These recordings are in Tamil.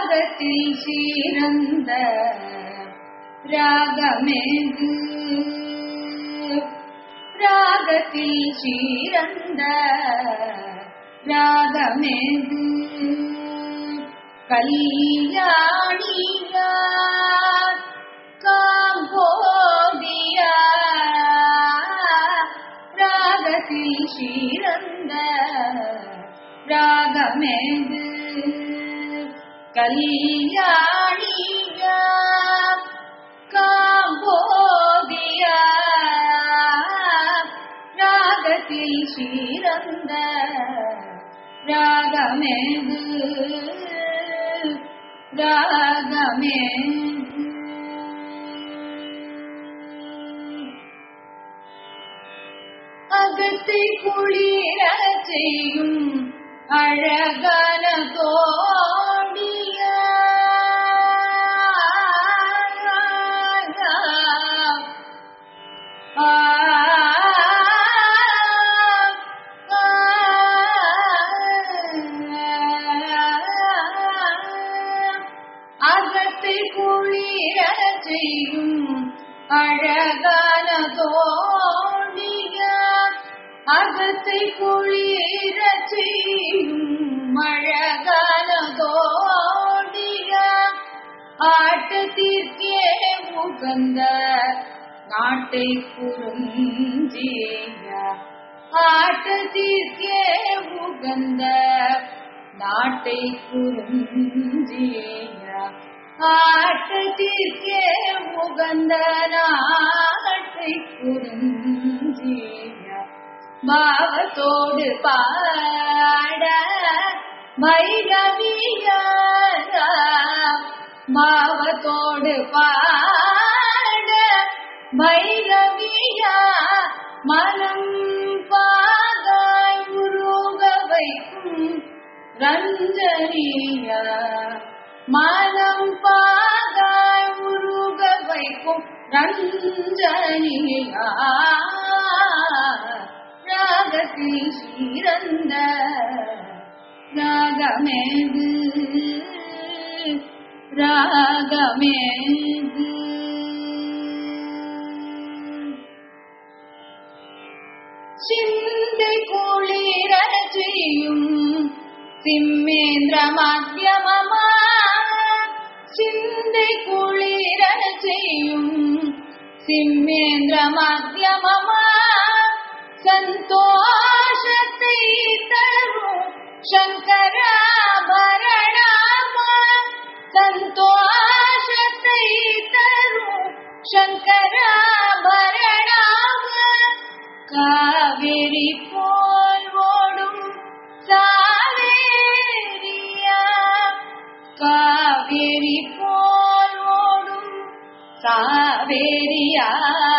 ராகத்தில் சீரந்த ராகமேது ராகத்தில் சீரந்த ராகமேது கல்யாணியா காம்போதியா ராகத்தில் சீரந்த ராகமேது கல்யாணியா காம்போதியா ராகத்தில் சீரந்த ராகமேது ராகமேது அகத்தை குளிர செய்யும் அழகான தோடிய அகத்தை குளிர செய்யும் அழகான தோழிய அகத்தை குளிர செய்யும் அழகான தோழிய ஆட்டத்திற்கே உகந்த நாட்டை குறிஞ்சிய ஆட்டத்திற்கே உகந்த நாட்டை குறிஞ்சிய ஆட்டத்திற்கே உகந்த நாட்டை குறிஞ்சிய பாவத்தோடு பாட வைரவியார பாவத்தோடு பாட வைரவியா மனம் பாகாய் உருக வைக்கும் ரஞ்சனியா மனம் பாகாய் உருக வைக்கும் ரஞ்சனியா ராகத்தில் சீரந்த ராகமேது ராகமேது சிந்தை குளிர செய்யும் சிம்மேந்திர மத்தியமமா சிந்தை குளிர செய்யும் சிம்மேந்திர மத்தியமமா சந்தோஷத்தை தரும் சங்கராபரணமா சந்தோஷத்தை தரும் சங்கராபரணமா காவிரி போல் ஓடும் சாவேரியா காவேரி போல் ஓடும் சாவேரியா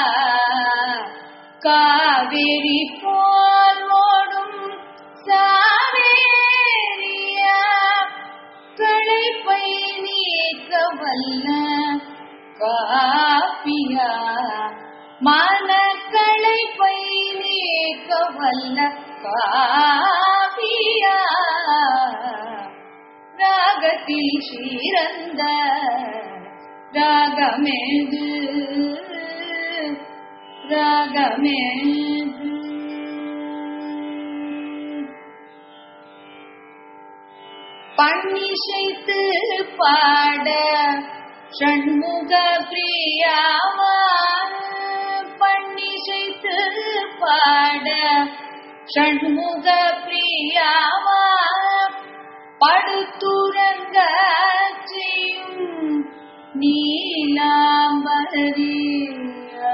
காவேரி போல் ஓடும் சாவேரியா களைப்பை நீக்க வல்ல காப்பியா மனக்களைப்பை நீக்க வல்ல காப்பியா ராகத்தில் சீரந்த ராகமேது ராகமேது பண்ணிசைத்து பாட ஷண்முக பிரியாவா பண்ணிசைத்து பாட ஷண்முக பிரியாவா படுத்துறங்க செய்யும் நீலாம்பரியா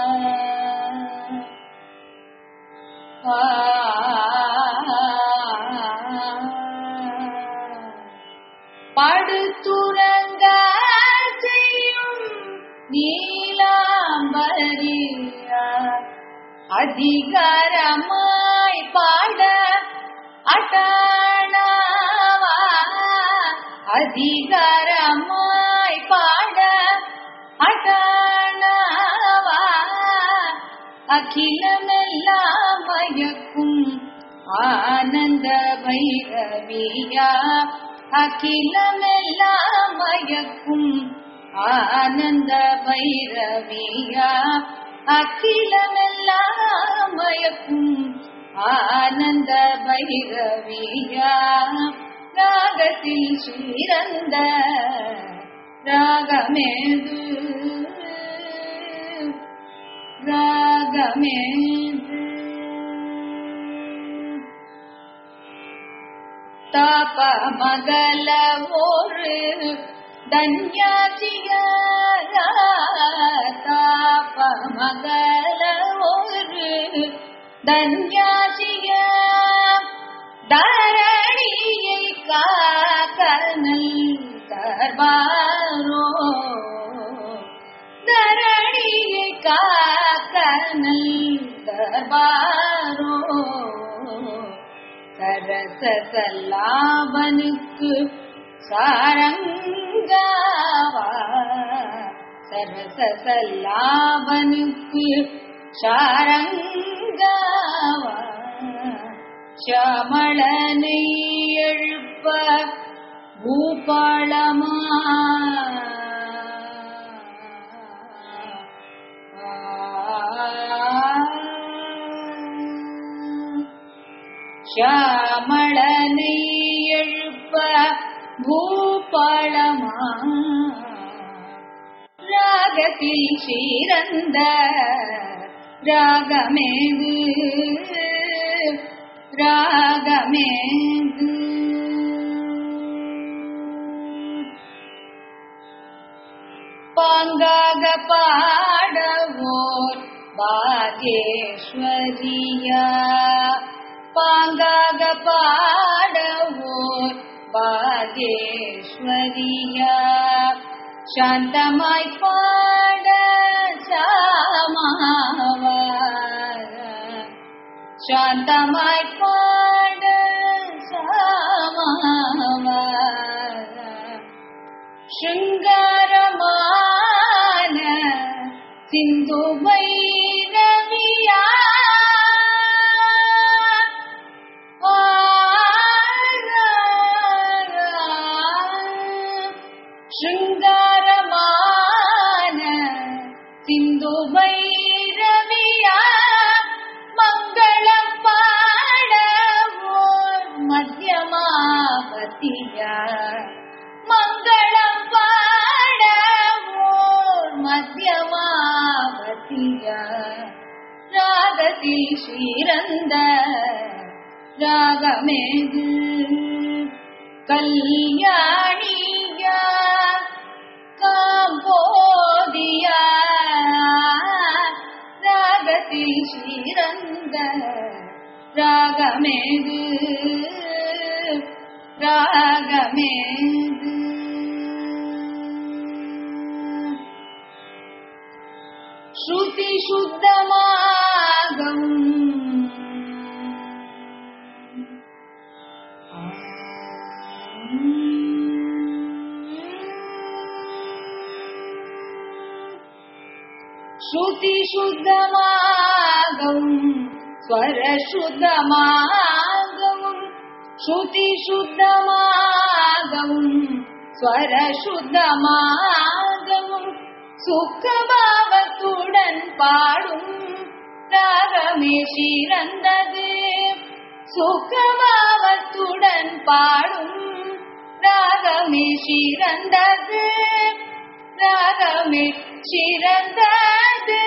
படுத்துறங்க செய்யும் நீலாம்பரியா அதிகாரமாய் பாட அட்டானாவா அதிகாரமாய் பாட அட்டானாவா அகிலமெல்லாம் மயக்கும் ஆனந்த பைரவியா அகிலமெல்லாம் மயக்கும் ஆனந்த பைரவியா அகிலமெல்லாம் மயக்கும் ஆனந்த பைரவியா ராகத்தில் சிறந்த ராகமேது ராகமேது தாப மகள ஒரு தன்யாச்சிய தாப மகள ஒரு தன்யாச்சிய தரணியை காக்கனல் தர்பாரோ தரணியை காக்கனல் தர்பாரோ சரச சல்லாபனுக்கு சாரங்காவா சரச சல்லாபனுக்கு சாரங்காவா ஷமளனை எழுப்ப பூபாளமா ஷாமளனை எழுப்ப பூபாளமா ராகத்தில் சிறந்த ராகமேது ராகமேது பாங்காக பாடவோர் பாகேஸ்வரியா பாங்காக பாடவோர் பாகேஸ்வரியா சாந்தமாய் பாட சாமாவா சாந்தமாய் பாட சாமாவா ಶೃಂಗಾರಮಾನ ಸಿಂಧು ಭೈರವಿಯ ಶೃಂಗಾರಮಾನ ಸಿಂಧು ಭೈರವಿಯ ಮಂಗಳ ಪಾಡವೋ ಮಧ್ಯಮಾವತಿಯ மங்களம் பாடவோர் மத்தியமாவதிய ராகத்தில் சிறந்த ராகமேது கல்யாணியா காம்போதியா ராகத்தில் சிறந்த ராகமேது ராகமேது ஸ்ருதி சுத்தமாகும் ஸ்ருதி சுத்தமாகும் ஸ்வர சுத்தமாகவும் ஸ்ருதி சுத்தமாகவும் ஸ்வர சுத்தமாகவும் சுக்கபாவத்துடன் பாடும் ராகமே சிறந்தது சுக்கபாவத்துடன் பாடும் ராகமே சிறந்தது ராகமே சிறந்தது